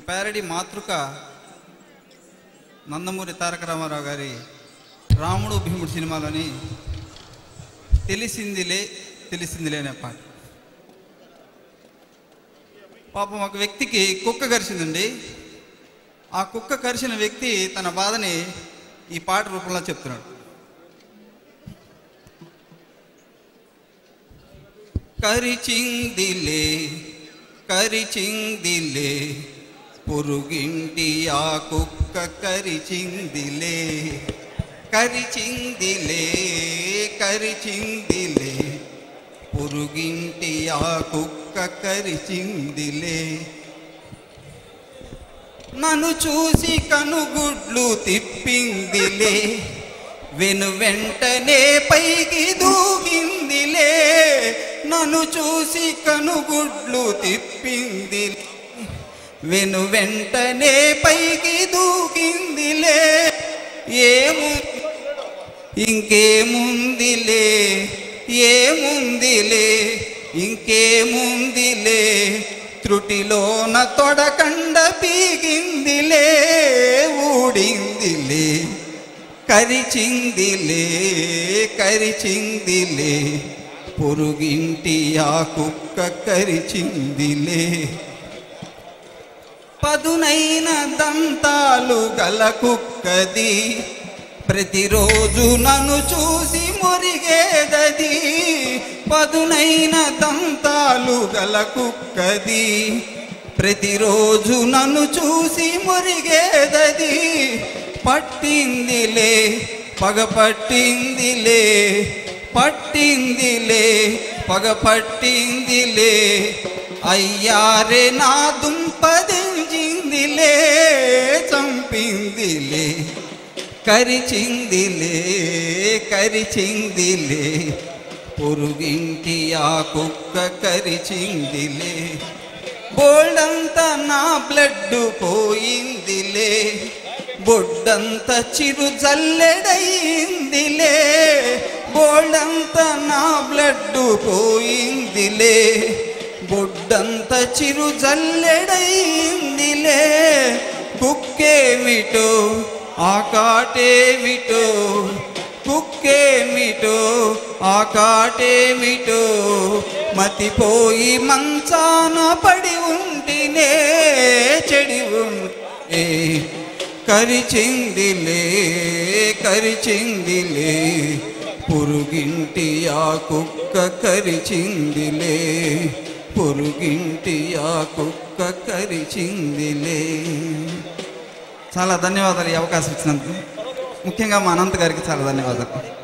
parody మాతృక నందమూరి తారక రామారావు గారి రాముడు భీముడు సినిమాలోని తెలిసిందిలే తెలిసిందిలే అనే పాట పాపం ఒక వ్యక్తికి కుక్క కరిచిందండి ఆ కుక్క కరిచిన వ్యక్తి తన బాధని ఈ పాట రూపంలో చెప్తున్నాడు కరిచిందిలే కరిచిందిలే పొరుగింటి ఆ కుక్క కరిచిందిలే కరిచిందిలే కరిచిందిలే పొరుగింటి ఆ కుక్క కరిచిందిలే నన్ను చూసి కనుగుడ్లు తిప్పిందిలే వెను వెంటనే పైకి దూకిందిలే నన్ను చూసి కనుగుడ్లు తిప్పింది వెను వెంటనే పైకి దూకిందిలే ఏము ఇంకేముందిలే ఏముందిలే ఇంకేముందిలే త్రుటిలోన తొడకండ పీగిందిలే ఊడిందిలే కరిచిందిలే కరిచిందిలే పొరుగింటి ఆ కుక్క కరిచిందిలే పదునైన దంతాలు గల కుక్కది ప్రతిరోజు నన్ను చూసి మురిగేదది పదునైన దంతాలు గల కుక్కది ప్రతిరోజు నన్ను చూసి మురిగేదది పట్టిందిలే పగ పట్టిందిలే పట్టిందిలే పగ పట్టిందిలే అయ్యారే నా దుంపదించిందిలే చంపిందిలే కరిచిందిలే కరిచిందిలే పొరుగింటి ఆ కుక్క కరిచిందిలే బోల్డంతా నా బ్లడ్ పోయిందిలే బొడ్డంత చిరు జల్లెడయిందిలే బోల్డంత నా బ్లడ్ పోయిందిలే బొడ్డంత చిరు జల్లెడయిందిలే కుక్కేమిటో ఆ కాటేమిటో కుక్కేమిటో ఆ కాటేమిటో మతిపోయి మంచాన పడి ఉంటినే చెడి ఉంటే కరిచిందిలే కరిచిందిలే పొరుగింటి ఆ కుక్క కరిచిందిలే పొరుగింటి ఆ కుక్క కరిచిందిలే చాలా ధన్యవాదాలు ఈ అవకాశం ఇచ్చినందుకు ముఖ్యంగా మా అనంత్ గారికి చాలా ధన్యవాదాలు